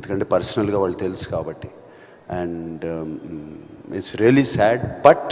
ఎందుకంటే పర్సనల్గా వాళ్ళు తెలుసు కాబట్టి and it's really sad but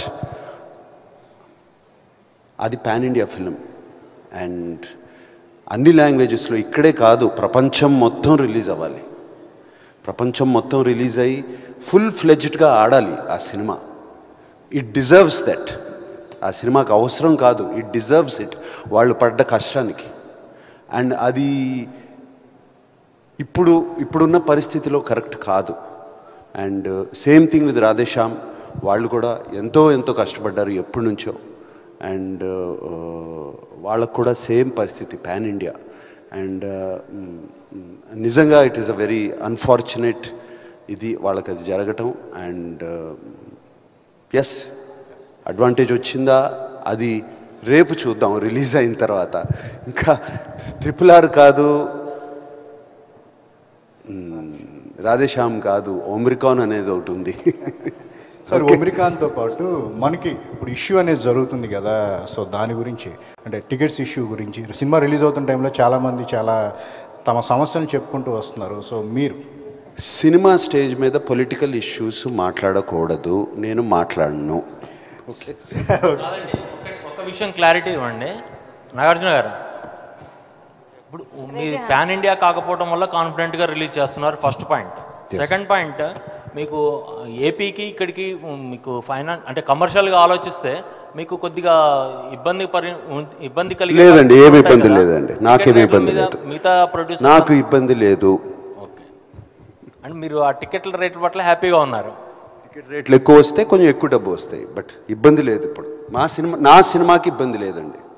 అది పాన్ ఇండియా ఫిలిం అండ్ అన్ని లాంగ్వేజెస్లో ఇక్కడే కాదు ప్రపంచం మొత్తం రిలీజ్ అవ్వాలి ప్రపంచం మొత్తం రిలీజ్ అయ్యి ఫుల్ ఫ్లెడ్జ్డ్గా ఆడాలి ఆ సినిమా ఇట్ డిజర్వ్స్ దట్ ఆ సినిమాకి అవసరం కాదు ఇట్ డిజర్వ్స్ ఇట్ వాళ్ళు పడ్డ కష్టానికి అండ్ అది ఇప్పుడు ఇప్పుడున్న పరిస్థితిలో కరెక్ట్ కాదు and same thing with Radhe Shyam వాళ్ళు కూడా ఎంతో ఎంతో కష్టపడ్డారు ఎప్పటి నుంచో అండ్ వాళ్ళకు కూడా సేమ్ పరిస్థితి పాన్ ఇండియా అండ్ నిజంగా it is a very unfortunate ఇది వాళ్ళకి అది జరగటం అండ్ ఎస్ అడ్వాంటేజ్ వచ్చిందా అది రేపు చూద్దాం రిలీజ్ అయిన తర్వాత ఇంకా ట్రిపుల్ ఆర్ కాదు మ్, రాధేశ్యామ్ కాదు ఒమ్రికాన్ అనేది ఒకటి ఉంది సార్ ఒమిరికాన్తో పాటు మనకి ఇప్పుడు ఇష్యూ అనేది జరుగుతుంది కదా సో దాని గురించి అంటే టికెట్స్ ఇష్యూ గురించి సినిమా రిలీజ్ అవుతున్న టైంలో చాలామంది చాలా తమ సమస్యలను చెప్పుకుంటూ వస్తున్నారు సో మీరు సినిమా స్టేజ్ మీద పొలిటికల్ ఇష్యూస్ మాట్లాడకూడదు నేను మాట్లాడను కాదండి ఒక- ఒక విషయం క్లారిటీ ఇవ్వండి నాగార్జున గారు ఇప్పుడు మీ పాన్ ఇండియా కాకపోవడం వల్ల కాన్ఫిడెంట్గా రిలీజ్ చేస్తున్నారు ఫస్ట్ పాయింట్ సెకండ్ పాయింట్ మీకు ఏపీకి ఇక్కడికి మీకు ఫైనాన్స్ అంటే కమర్షియల్గా ఆలోచిస్తే మీకు కొద్దిగా ఇబ్బంది పరి ఇబ్బంది కలిగే లేదండి పరిస్థితులు ఏమి ఉంటాయి ఇబ్బంది కదా. లేదండి నాకేమి టికెట్ ఇబ్బంది రేట్ల లేదు మీద మిగతా ప్రొడ్యూసర్ నాకు ఇబ్బంది లేదు ఓకే అండ్ మీరు ఆ టికెట్ల రేట్ల పట్ల హ్యాపీగా ఉన్నారు టికెట్ రేట్లు ఎక్కువ వస్తే కొంచెం ఎక్కువ డబ్బు వస్తాయి బట్ ఇబ్బంది లేదు ఇప్పుడు మా సినిమా నా సినిమాకి ఇబ్బంది లేదండి